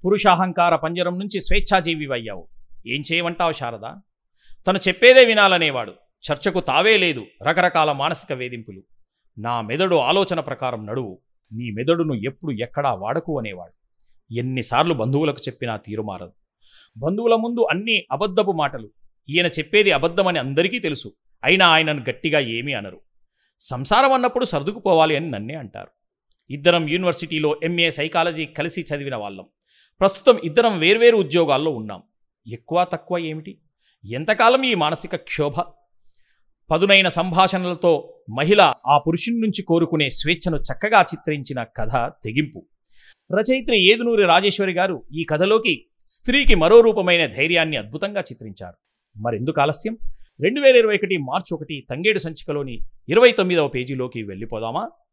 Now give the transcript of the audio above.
పురుషాహంకార పంజరం నుంచి స్వేచ్ఛాజీవి అయ్యావు ఏం చేయమంటావు శారద తను చెప్పేదే వినాలనేవాడు చర్చకు తావే లేదు రకరకాల మానసిక వేధింపులు నా మెదడు ఆలోచన ప్రకారం నడువు నీ మెదడును ఎప్పుడు ఎక్కడా వాడకు అనేవాడు ఎన్నిసార్లు బంధువులకు చెప్పినా తీరు మారదు బంధువుల ముందు అన్నీ అబద్ధపు మాటలు ఈయన చెప్పేది అబద్ధమని అందరికీ తెలుసు అయినా ఆయనను గట్టిగా ఏమీ అనరు సంసారం అన్నప్పుడు సర్దుకుపోవాలి అని నన్నే అంటారు ఇద్దరం యూనివర్సిటీలో ఎంఏ సైకాలజీ కలిసి చదివిన వాళ్ళం ప్రస్తుతం ఇద్దరం వేర్వేరు ఉద్యోగాల్లో ఉన్నాం ఎక్కువ తక్కువ ఏమిటి ఎంతకాలం ఈ మానసిక క్షోభ పదునైన సంభాషణలతో మహిళ ఆ పురుషుని నుంచి కోరుకునే స్వేచ్ఛను చక్కగా చిత్రించిన కథ తెగింపు రచయిత్రి ఏదునూరి రాజేశ్వరి గారు ఈ కథలోకి స్త్రీకి మరో రూపమైన ధైర్యాన్ని అద్భుతంగా చిత్రించారు మరెందుకు ఆలస్యం రెండు వేల ఇరవై ఒకటి మార్చి ఒకటి తంగేడు సంచికలోని ఇరవై తొమ్మిదవ పేజీలోకి వెళ్ళిపోదామా